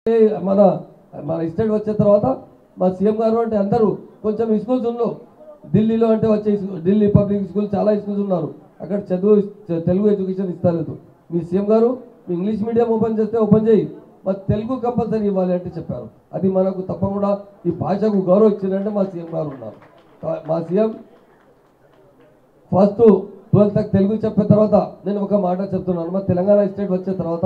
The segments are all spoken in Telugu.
మన మన స్టేట్ వచ్చిన తర్వాత మా సీఎం గారు అంటే అందరూ కొంచెం స్కూల్స్ ఉండవు ఢిల్లీలో అంటే వచ్చే స్కూ- ఢిల్లీ పబ్లిక్ స్కూల్ చాలా స్కూల్స్ ఉన్నారు అక్కడ చదువు చ- తెలుగు ఎడ్యుకేషన్ ఇస్తలేదు మీ సీఎం గారు మీ ఇంగ్లీష్ మీడియం ఓపెన్ చేస్తే ఓపెన్ చేయి మరి తెలుగు కంపల్సరీ ఇవ్వాలి అంటే చెప్పారు అది మనకు తప్పకుండా ఈ భాషకు గౌరవం ఇచ్చిందంటే మా సీఎం గారు ఉన్నారు కా- మా సీఎం ఫస్ట్ ట్వెల్త్ తక్ తెలుగు చెప్పిన తర్వాత నేను ఒక మాట చెప్తున్నాను మా తెలంగాణ స్టేట్ వచ్చిన తర్వాత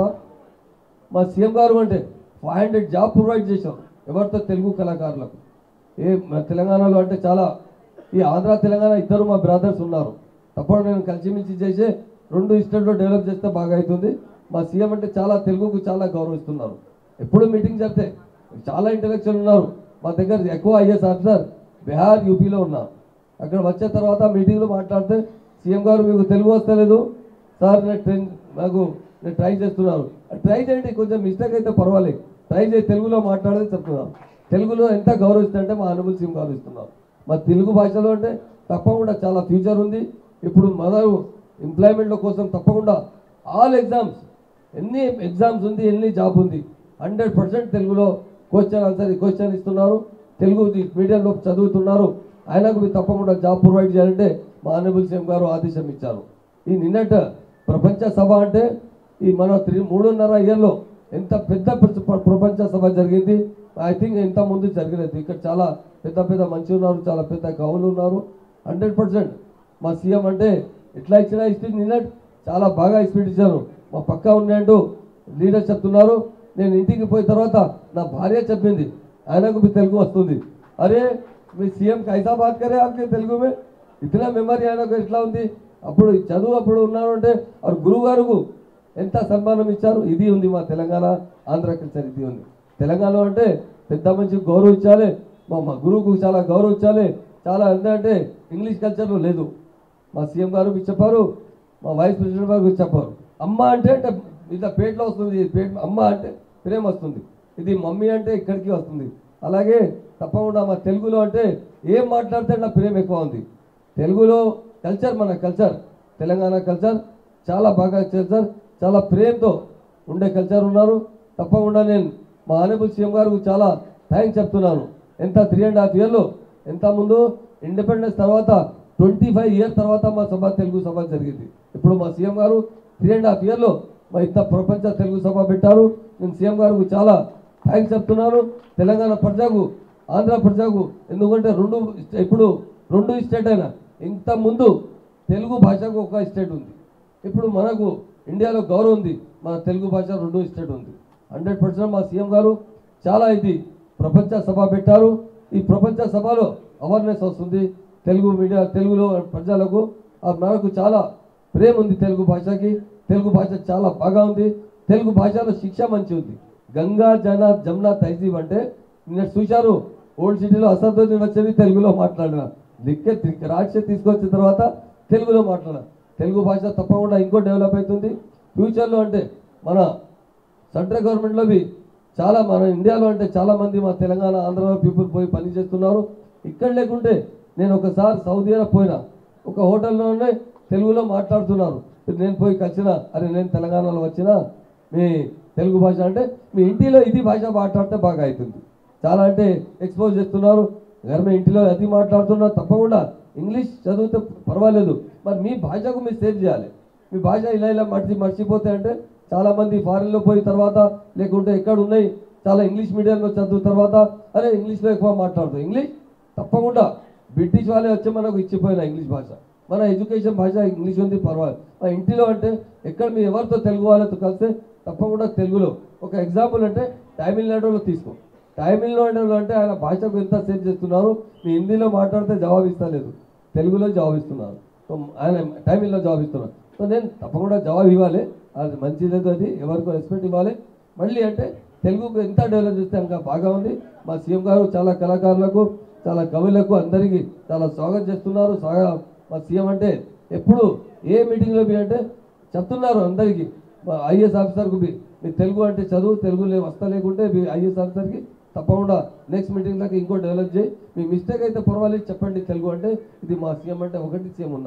మా సీఎం గారు అంటే ఫైవ్ హండ్రెడ్ జాబ్ ప్రొవైడ్ చేశాం ఎవరితో తెలుగు కళాకారులకు ఏ మన తెలంగాణలో అంటే చాలా ఈ ఆంధ్ర తెలంగాణ ఇద్దరు మా బ్రదర్స్ ఉన్నారు తప్పకుండా నేను కలిసిమెలిసి చేసి రెండు స్టేట్లో డెవలప్ చేస్తే బాగా అవుతుంది మా సీఎం అంటే చాలా తెలుగుకు చాలా గౌరవిస్తున్నారు ఎప్పుడు మీటింగ్ చెప్తే చాలా ఇంటలెక్చువల్ ఉన్నారు మా దగ్గర ఎక్కువ ఐఎస్ ఆఫీసర్ బీహార్ యూపీలో ఉన్నారు అక్కడ వచ్చిన తర్వాత మీటింగ్లో మాట్లాడితే సీఎం గారు మీకు తెలుగు వస్తలేదు సార్ నేను ట్రైన్ నాకు నేను ట్రై చేస్తున్నాను ట్రై చేయండి కొంచెం మిస్టేక్ అయితే పర్వాలేదు ట్రై చేసి తెలుగులో మాట్లాడేది చెప్తున్నాను తెలుగులో ఎంత గౌరవిస్తుంటే మా అనుభూతి సీఎం గౌరవిస్తున్నారు మా తెలుగు భాషలో అంటే తప్పకుండా చాలా ఫ్యూచర్ ఉంది ఇప్పుడు మన ఎంప్లాయ్మెంట్ల కోసం తప్పకుండా ఆల్ ఎగ్జామ్స్ ఎన్ని ఎగ్జామ్స్ ఉంది ఎన్ని జాబ్ ఉంది హండ్రెడ్ పర్సెంట్ తెలుగులో క్వశ్చన్ ఆన్సర్ క్వశ్చన్ ఇస్తున్నారు తెలుగు మీడియంలో చదువుతున్నారు ఆయనకు మీరు తప్పకుండా జాబ్ ప్రొవైడ్ చేయాలంటే మా ఆనరబుల్ సీఎం గారు ఆదేశం ఇచ్చారు ఈ నిన్నట ప్రపంచ సభ అంటే ఈ మన త్రీ మూడున్నర ఇయర్లో ఎంత పెద్ద ప్ర- ప్రపంచ సభ జరిగింది ఐ థింక్ ఇంత ముందు జరగలేదు ఇక్కడ చాలా పెద్ద పెద్ద మంచి ఉన్నారు చాలా పెద్ద కవులు ఉన్నారు హండ్రెడ్ పర్సెంట్ మా సీఎం అంటే ఎట్లా ఇచ్చిన స్పీచ్ నిన్న చాలా బాగా స్పీచ్ ఇచ్చారు మా పక్క ఉన్నట్టు లీడర్ చెప్తున్నారు నేను ఇంటికి పోయిన తర్వాత నా భార్య చెప్పింది ఆయనకు మీ తెలుగు వస్తుంది అరే మీ సీఎం కైసా బాత్ కరే ఆప్కే తెలుగు మే ఇతర మెమరీ ఆయనకు ఎట్లా ఉంది అప్పుడు చదువు అప్పుడు ఉన్నారు అంటే ఆ గురువు గారుకు ఎంత సన్మానం ఇచ్చారు ఇది ఉంది మా తెలంగాణ ఆంధ్ర కల్చర్ ఇది ఉంది తెలంగాణలో అంటే పెద్ద మంచి గౌరవించాలి మా మా గురువుకు చాలా గౌరవించాలి చాలా ఎందుకంటే ఇంగ్లీష్ కల్చర్లో లేదు మా సీఎం గారు మీకు చెప్పారు మా వైస్ ప్రెసిడెంట్ గారు మీకు చెప్పారు అమ్మ అంటే అంటే ఇట్లా పేట్లో వస్తుంది ఈ పేట్ అమ్మ అంటే ప్రేమ వస్తుంది ఇది మమ్మీ అంటే ఇక్కడికి వస్తుంది అలాగే తప్పకుండా మా తెలుగులో అంటే ఏం మాట్లాడితే నా ప్రేమ ఎక్కువ ఉంది తెలుగులో కల్చర్ మన కల్చర్ తెలంగాణ కల్చర్ చాలా బాగా కల్చర్ చాలా ప్రేమతో ఉండే కల్చర్ ఉన్నారు తప్పకుండా నేను మా ఆనబుల్ సీఎం గారికి చాలా థ్యాంక్స్ చెప్తున్నాను ఎంత త్రీ అండ్ హాఫ్ ఇయర్లో ఎంత ముందు ఇండిపెండెన్స్ తర్వాత ట్వంటీ ఫైవ్ ఇయర్స్ తర్వాత మా సభ తెలుగు సభ జరిగింది ఇప్పుడు మా సీఎం గారు త్రీ అండ్ హాఫ్ ఇయర్లో మా ఇంత ప్రపంచ తెలుగు సభ పెట్టారు నేను సీఎం గారికి చాలా థ్యాంక్స్ చెప్తున్నాను తెలంగాణ ప్రజకు ఆంధ్ర ప్రజకు ఎందుకంటే రెండు ఇప్పుడు రెండు స్టేట్ అయినా ఇంత ముందు తెలుగు భాషకు ఒక స్టేట్ ఉంది ఇప్పుడు మనకు ఇండియాలో గౌరవం ఉంది మన తెలుగు భాష రెండు స్టేట్ ఉంది హండ్రెడ్ పర్సెంట్ మా సీఎం గారు చాలా ఇది ప్రపంచ సభ పెట్టారు ఈ ప్రపంచ సభలో అవేర్నెస్ వస్తుంది తెలుగు మీడియా తెలుగులో ప్రజలకు ఆ మనకు చాలా ప్రేమ ఉంది తెలుగు భాషకి తెలుగు భాష చాలా బాగా ఉంది తెలుగు భాషలో శిక్ష మంచి ఉంది గంగా జన జమున తహజీబ్ అంటే నిన్న చూశారు ఓల్డ్ సిటీలో అసదుద్దీన్ వచ్చేది తెలుగులో మాట్లాడిన దిక్కే రాక్ష తీసుకొచ్చిన తర్వాత తెలుగులో మాట్లాడారు తెలుగు భాష తప్పకుండా ఇంకో డెవలప్ అవుతుంది ఫ్యూచర్లో అంటే మన సెంట్రల్ గవర్నమెంట్లో బి చాలా మన ఇండియాలో అంటే చాలా మంది మా తెలంగాణ ఆంధ్రలో పీపుల్ పోయి పని చేస్తున్నారు ఇక్కడ లేకుంటే నేను ఒకసారి సౌదీ అరేబియా పోయినా ఒక హోటల్లోనే తెలుగులో మాట్లాడుతున్నారు నేను పోయి కలిసిన అరే నేను తెలంగాణలో వచ్చినా మీ తెలుగు భాష అంటే మీ ఇంటిలో ఇది భాష మాట్లాడితే బాగా అవుతుంది చాలా అంటే ఎక్స్పోజ్ చేస్తున్నారు గారు మీ ఇంటిలో అది మాట్లాడుతున్నారు తప్పకుండా ఇంగ్లీష్ చదివితే పర్వాలేదు మరి మీ భాషకు మీరు సేవ్ చేయాలి మీ భాష ఇలా ఇలా మర్చి మర్చిపోతే అంటే చాలా మంది ఫారిన్లో పోయిన తర్వాత లేకుంటే ఎక్కడ ఉన్నాయి చాలా ఇంగ్లీష్ మీడియంలో చదువు తర్వాత అరే ఇంగ్లీష్లో ఎక్కువ మాట్లాడుతాం ఇంగ్లీష్ తప్పకుండా బ్రిటిష్ వాళ్ళే వచ్చి మనకు ఇచ్చిపోయిన ఇంగ్లీష్ భాష మన ఎడ్యుకేషన్ భాష ఇంగ్లీష్ ఉంది పర్వాలేదు మన ఇంటిలో అంటే ఎక్కడ మీ ఎవరితో తెలుగు వాళ్ళతో కలిస్తే తప్పకుండా తెలుగులో ఒక ఎగ్జాంపుల్ అంటే తమిళనాడులో తీసుకో తమిళనాడులో అంటే ఆయన భాషకు ఎంత సేవ్ చేస్తున్నారు మీ హిందీలో మాట్లాడితే జవాబు ఇస్తలేదు తెలుగులో జవాబు ఇస్తున్నారు సో ఆయన తమిళ్లో జవాబు ఇస్తున్నారు సో నేను తప్పకుండా జవాబు ఇవ్వాలి అది మంచి లేదు అది ఎవరికో రెస్పెక్ట్ ఇవ్వాలి మళ్ళీ అంటే తెలుగుకు ఎంత డెవలప్ చేస్తే ఇంకా బాగా ఉంది మా సీఎం గారు చాలా కళాకారులకు చాలా కవులకు అందరికీ చాలా స్వాగతం చేస్తున్నారు స్వాగ మా సీఎం అంటే ఎప్పుడు ఏ మీటింగ్లో మీ అంటే చెప్తున్నారు అందరికీ మా ఐఏఎస్ ఆఫీసర్కు మీ మీ తెలుగు అంటే చదువు తెలుగు లే వస్తా లేకుంటే మీ ఐఏఎస్ ఆఫీసర్కి తప్పకుండా నెక్స్ట్ మీటింగ్లోకి ఇంకో డెవలప్ చేయి మీ మిస్టేక్ అయితే పర్వాలేదు చెప్పండి తెలుగు అంటే ఇది మా సీఎం అంటే ఒకటి సీఎం ఉన్నారు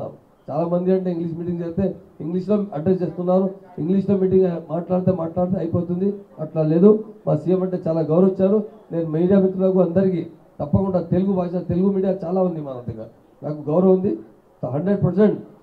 చాలా మంది అంటే ఇంగ్లీష్ మీటింగ్ చేస్తే ఇంగ్లీష్లో అడ్రస్ చేస్తున్నారు ఇంగ్లీష్లో మీటింగ్ మాట్లాడితే మాట్లాడితే అయిపోతుంది అట్లా లేదు మా సీఎం అంటే చాలా గౌరవించారు నేను మీడియా మిత్రులకు అందరికీ తప్పకుండా తెలుగు భాష తెలుగు మీడియా చాలా ఉంది మన దగ్గర నాకు గౌరవం ఉంది హండ్రెడ్ పర్సెంట్